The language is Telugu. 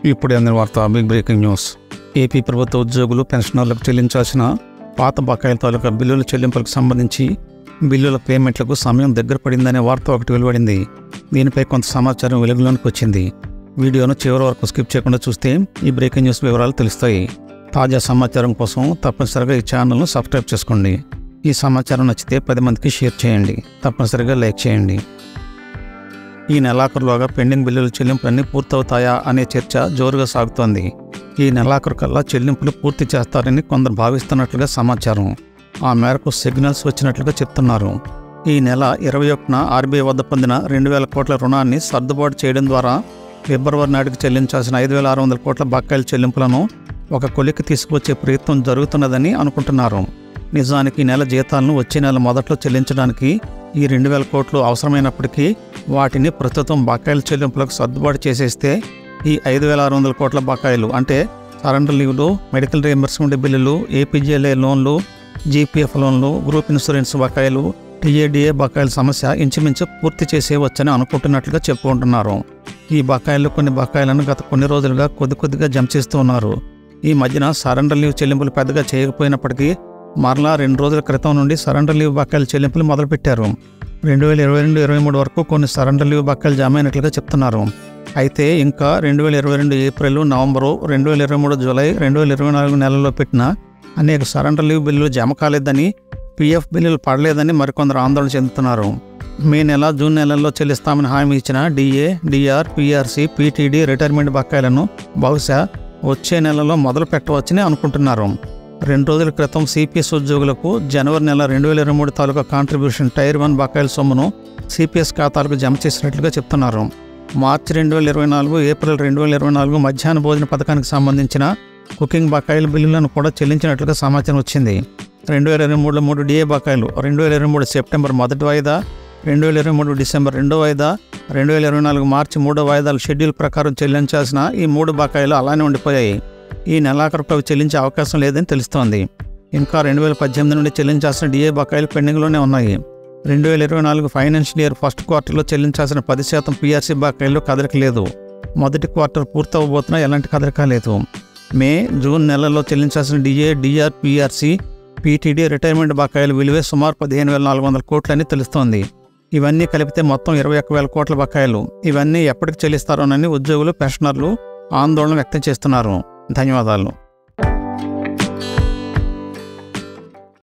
ఇప్పుడు అందిన వార్త బిగ్ బ్రేకింగ్ న్యూస్ ఏపీ ప్రభుత్వ ఉద్యోగులు పెన్షనర్లకు చెల్లించాల్సిన పాత బకాయిల తాలూకా బిల్లుల చెల్లింపులకు సంబంధించి బిల్లుల పేమెంట్లకు సమయం దగ్గర పడిందనే వార్త ఒకటి వెలువడింది దీనిపై కొంత సమాచారం వెలుగులోనికి వచ్చింది వీడియోను చివరి వరకు స్కిప్ చేయకుండా చూస్తే ఈ బ్రేకింగ్ న్యూస్ వివరాలు తెలుస్తాయి తాజా సమాచారం కోసం తప్పనిసరిగా ఈ ఛానల్ను సబ్స్క్రైబ్ చేసుకోండి ఈ సమాచారం నచ్చితే పది మందికి షేర్ చేయండి తప్పనిసరిగా లైక్ చేయండి ఈ నెలాఖరులోగా పెండింగ్ బిల్లుల చెల్లింపులన్నీ పూర్తవుతాయా అనే చర్చ జోరుగా సాగుతోంది ఈ నెలాఖరు కల్లా చెల్లింపులు పూర్తి చేస్తారని కొందరు భావిస్తున్నట్లుగా సమాచారం ఆ మేరకు సిగ్నల్స్ వచ్చినట్లుగా చెప్తున్నారు ఈ నెల ఇరవై ఒకటిన ఆర్బీఐ వద్ద పొందిన రెండు వేల కోట్ల రుణాన్ని సర్దుబాటు చేయడం ద్వారా ఫిబ్రవరి నాటికి చెల్లించాల్సిన ఐదు వేల ఆరు వందల కోట్ల బకాయిల చెల్లింపులను ఒక కొలిక్కి తీసుకువచ్చే ప్రయత్నం జరుగుతున్నదని అనుకుంటున్నారు నిజానికి ఈ నెల జీతాలను వచ్చే నెల మొదట్లో చెల్లించడానికి ఈ రెండు వేల కోట్లు అవసరమైనప్పటికీ వాటిని ప్రస్తుతం బకాయిల చెల్లింపులకు సర్దుబాటు చేసేస్తే ఈ ఐదు వేల ఆరు వందల కోట్ల బకాయిలు అంటే సరెండర్ లీవ్లు మెడికల్ రియంబర్స్మెంట్ బిల్లులు ఏపీజీఎల్ఏ లోన్లు జీపీఎఫ్ లోన్లు గ్రూప్ ఇన్సూరెన్స్ బకాయిలు టీఏడిఏ బకాయిల సమస్య ఇంచుమించు పూర్తి చేసేవచ్చని అనుకుంటున్నట్లుగా చెప్పుకుంటున్నారు ఈ బకాయిలు కొన్ని బకాయిలను గత కొన్ని రోజులుగా కొద్ది కొద్దిగా జమ చేస్తూ ఉన్నారు ఈ మధ్యన సరెండర్ లీవ్ చెల్లింపులు పెద్దగా చేయకపోయినప్పటికీ మరలా రెండు రోజుల క్రితం నుండి సరెండర్ లీవ్ బకాయిల చెల్లింపులు మొదలుపెట్టారు రెండు వేల ఇరవై రెండు ఇరవై మూడు వరకు కొన్ని సరెండర్ లీవ్ బకాయిలు జమ అయినట్లుగా చెప్తున్నారు అయితే ఇంకా రెండు వేల ఇరవై రెండు ఏప్రిల్ నవంబరు రెండు వేల ఇరవై మూడు జూలై రెండు వేల ఇరవై నాలుగు నెలల్లో పెట్టిన అనేక సరెండర్ లీవ్ బిల్లులు జమ కాలేదని పీఎఫ్ బిల్లులు పడలేదని మరికొందరు ఆందోళన చెందుతున్నారు మే నెల జూన్ నెలల్లో చెల్లిస్తామని హామీ ఇచ్చిన DA DR PRC PTD retirement బకాయిలను బహుశా వచ్చే నెలలో మొదలు పెట్టవచ్చని అనుకుంటున్నారు రెండు రోజుల క్రితం సిపిఎస్ ఉద్యోగులకు జనవరి నెల రెండు వేల ఇరవై మూడు తాలూకా కాంట్రిబ్యూషన్ టైర్ వన్ బకాయిల సొమ్మును సిపిఎస్ ఖాతాలకు జమ చేసినట్లుగా చెప్తున్నారు మార్చి రెండు వేల ఇరవై నాలుగు ఏప్రిల్ రెండు వేల ఇరవై నాలుగు మధ్యాహ్న భోజన పథకానికి సంబంధించిన కుకింగ్ బకాయిల బిల్లులను కూడా చెల్లించినట్లుగా సమాచారం వచ్చింది రెండు వేల ఇరవై మూడులో మూడు డిఏ బకాయిలు రెండు వేల ఇరవై మూడు సెప్టెంబర్ మొదటి వాయిదా రెండు వేల ఇరవై మూడు డిసెంబర్ రెండో వాయిదా రెండు వేల ఇరవై నాలుగు మార్చి మూడో వాయిదాల షెడ్యూల్ ప్రకారం చెల్లించాల్సిన ఈ మూడు బకాయిలు అలానే ఉండిపోయాయి ఈ నెలాఖరుకు అవి చెల్లించే అవకాశం లేదని తెలుస్తోంది ఇంకా రెండు వేల పద్దెనిమిది నుండి చెల్లించాల్సిన డిఏ బకాయిలు పెండింగ్లోనే ఉన్నాయి రెండు వేల ఇరవై నాలుగు ఫైనాన్షియల్ ఇయర్ ఫస్ట్ క్వార్టర్లో చెల్లించాల్సిన పది శాతం పీఆర్సీ బకాయిల్లో కదలిక లేదు మొదటి క్వార్టర్ పూర్తవబోతున్నా ఎలాంటి కదలిక లేదు మే జూన్ నెలల్లో చెల్లించాల్సిన DA DR PRC PTD retirement బకాయిల విలువే సుమారు పదిహేను వేల నాలుగు వందల కోట్లని తెలుస్తోంది ఇవన్నీ కలిపితే మొత్తం ఇరవై ఒక్క వేల కోట్ల బకాయిలు ఇవన్నీ ఎప్పటికి చెల్లిస్తారోనని ఉద్యోగులు పెన్షనర్లు ఆందోళన వ్యక్తం చేస్తున్నారు ధన్యవాదాలు